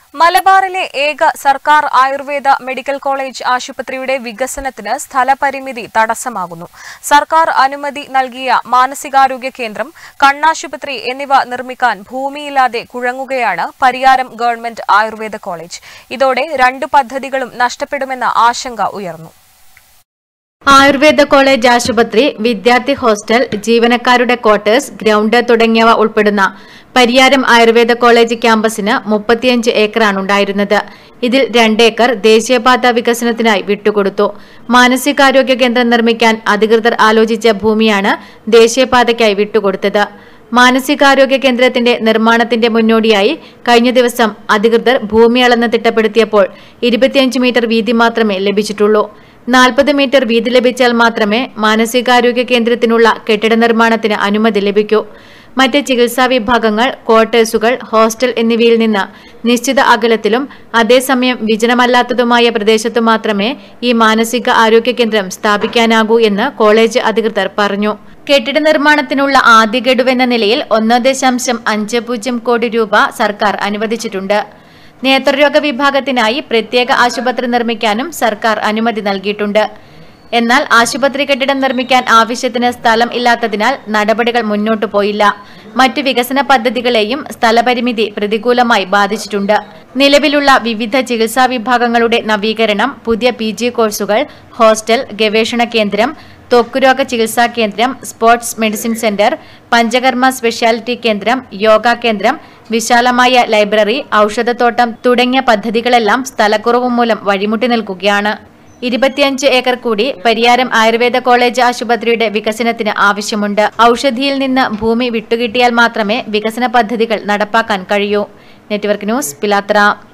മലബാറിലെ ഏക സർക്കാർ ആയുർവേദ മെഡിക്കൽ കോളേജ് ആശുപത്രിയുടെ വികസനത്തിന് സ്ഥലപരിമിതി തടസ്സമാകുന്നു സർക്കാർ അനുമതി നൽകിയ മാനസികാരോഗ്യ കേന്ദ്രം കണ്ണാശുപത്രി എന്നിവ നിർമ്മിക്കാൻ ഭൂമിയില്ലാതെ കുഴങ്ങുകയാണ് പരിയാരം ഗവൺമെന്റ് ആയുർവേദ കോളേജ് ഇതോടെ രണ്ട് പദ്ധതികളും നഷ്ടപ്പെടുമെന്ന ആശങ്ക ഉയർന്നു ആയുർവേദ കോളേജ് ആശുപത്രി വിദ്യാർത്ഥി ഹോസ്റ്റൽ ജീവനക്കാരുടെ ക്വാർട്ടേഴ്സ് ഗ്രൌണ്ട് തുടങ്ങിയവ ഉൾപ്പെടുന്ന പരിയാരം ആയുർവേദ കോളേജ് ക്യാമ്പസിന് മുപ്പത്തിയഞ്ച് ഏക്കറാണ് ഉണ്ടായിരുന്നത് ഇതിൽ രണ്ടേക്കർ ദേശീയപാത വികസനത്തിനായി വിട്ടുകൊടുത്തു മാനസികാരോഗ്യ കേന്ദ്രം നിർമ്മിക്കാൻ അധികൃതർ ആലോചിച്ച ഭൂമിയാണ് ദേശീയപാതയ്ക്കായി വിട്ടുകൊടുത്തത് മാനസികാരോഗ്യ കേന്ദ്രത്തിന്റെ നിർമ്മാണത്തിന്റെ മുന്നോടിയായി കഴിഞ്ഞ ദിവസം അധികൃതർ ഭൂമി അളന്ന് തിട്ടപ്പെടുത്തിയപ്പോൾ ഇരുപത്തിയഞ്ച് മീറ്റർ വീതി മാത്രമേ ലഭിച്ചിട്ടുള്ളൂ നാൽപ്പത് മീറ്റർ വീതി ലഭിച്ചാൽ മാത്രമേ മാനസികാരോഗ്യ കേന്ദ്രത്തിനുള്ള കെട്ടിട നിർമ്മാണത്തിന് അനുമതി ലഭിക്കൂ മറ്റ് ചികിത്സാ വിഭാഗങ്ങൾ ക്വാർട്ടേഴ്സുകൾ ഹോസ്റ്റൽ എന്നിവയിൽ നിന്ന് നിശ്ചിത അകലത്തിലും അതേസമയം വിജനമല്ലാത്തതുമായ പ്രദേശത്തു മാത്രമേ ഈ മാനസിക ആരോഗ്യ കേന്ദ്രം സ്ഥാപിക്കാനാകൂ എന്ന് കോളേജ് അധികൃതർ പറഞ്ഞു കെട്ടിട നിർമ്മാണത്തിനുള്ള ആദ്യ ഗഡുവെന്ന നിലയിൽ ഒന്ന് ദശാംശം അഞ്ച് പൂജ്യം കോടി രൂപ സർക്കാർ അനുവദിച്ചിട്ടുണ്ട് നേത്രരോഗ വിഭാഗത്തിനായി പ്രത്യേക ആശുപത്രി നിർമ്മിക്കാനും സർക്കാർ അനുമതി നൽകിയിട്ടുണ്ട് എന്നാൽ ആശുപത്രി കെട്ടിടം നിർമ്മിക്കാൻ ആവശ്യത്തിന് സ്ഥലം ഇല്ലാത്തതിനാൽ നടപടികൾ മുന്നോട്ടു പോയില്ല മറ്റു വികസന പദ്ധതികളെയും സ്ഥലപരിമിതി പ്രതികൂലമായി ബാധിച്ചിട്ടുണ്ട് നിലവിലുള്ള വിവിധ ചികിത്സാ വിഭാഗങ്ങളുടെ നവീകരണം പുതിയ പി ജി കോഴ്സുകൾ ഹോസ്റ്റൽ ഗവേഷണ കേന്ദ്രം ത്വക്കുരോഗ ചികിത്സാ കേന്ദ്രം sports medicine centre Panchakarma speciality കേന്ദ്രം യോഗ കേന്ദ്രം വിശാലമായ ലൈബ്രറി ഔഷധത്തോട്ടം തുടങ്ങിയ പദ്ധതികളെല്ലാം സ്ഥലക്കുറവ് മൂലം വഴിമുട്ടി നിൽക്കുകയാണ് ഇരുപത്തിയഞ്ച് ഏക്കർ കൂടി പരിയാരം ആയുർവേദ കോളേജ് ആശുപത്രിയുടെ വികസനത്തിന് ആവശ്യമുണ്ട് ഔഷധിയിൽ നിന്ന് ഭൂമി വിട്ടുകിട്ടിയാൽ മാത്രമേ വികസന പദ്ധതികൾ നടപ്പാക്കാൻ കഴിയൂ നെറ്റ്വർക്ക് ന്യൂസ് പിലാത്ര